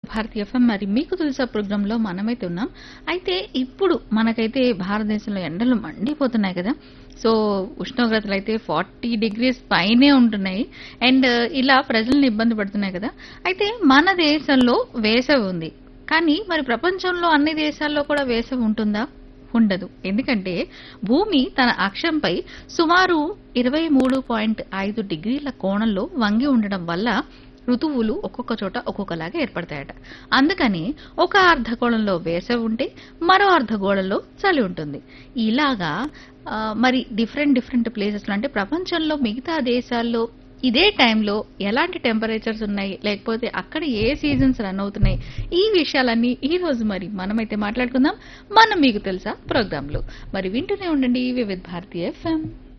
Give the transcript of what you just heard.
Bharati FM మరి మీకు తెలుసా ప్రోగ్రాంలో మనమైతే ఉన్నాం అయితే ఇప్పుడు మనకైతే భారతదేశంలో ఎండలు మండిపోతున్నాయి కదా సో ఉష్ణోగ్రతలు అయితే ఫార్టీ డిగ్రీస్ పైనే ఉంటున్నాయి అండ్ ఇలా ప్రజల్ని ఇబ్బంది పడుతున్నాయి కదా అయితే మన దేశంలో వేసవి ఉంది కానీ మరి ప్రపంచంలో అన్ని దేశాల్లో కూడా వేసవి ఉంటుందా ఉండదు ఎందుకంటే భూమి తన అక్షంపై సుమారు ఇరవై మూడు పాయింట్ ఐదు డిగ్రీల కోణంలో వంగి ఉండడం వల్ల ఋతువులు ఒక్కొక్క చోట ఒక్కొక్కలాగా ఏర్పడతాయట అందుకని ఒక అర్ధగోళంలో వేసవి ఉంటే మరో అర్ధగోళంలో చలి ఉంటుంది ఇలాగా ఆ, మరి డిఫరెంట్ డిఫరెంట్ ప్లేసెస్లో అంటే ప్రపంచంలో మిగతా దేశాల్లో ఇదే టైంలో ఎలాంటి టెంపరేచర్స్ ఉన్నాయి లేకపోతే అక్కడ ఏ సీజన్స్ రన్ అవుతున్నాయి ఈ విషయాలన్నీ ఈ రోజు మరి మనమైతే మాట్లాడుకుందాం మనం మీకు తెలుసా ప్రోగ్రాంలో మరి వింటూనే ఉండండి వివిధ భారతీయ ఎఫ్ఎం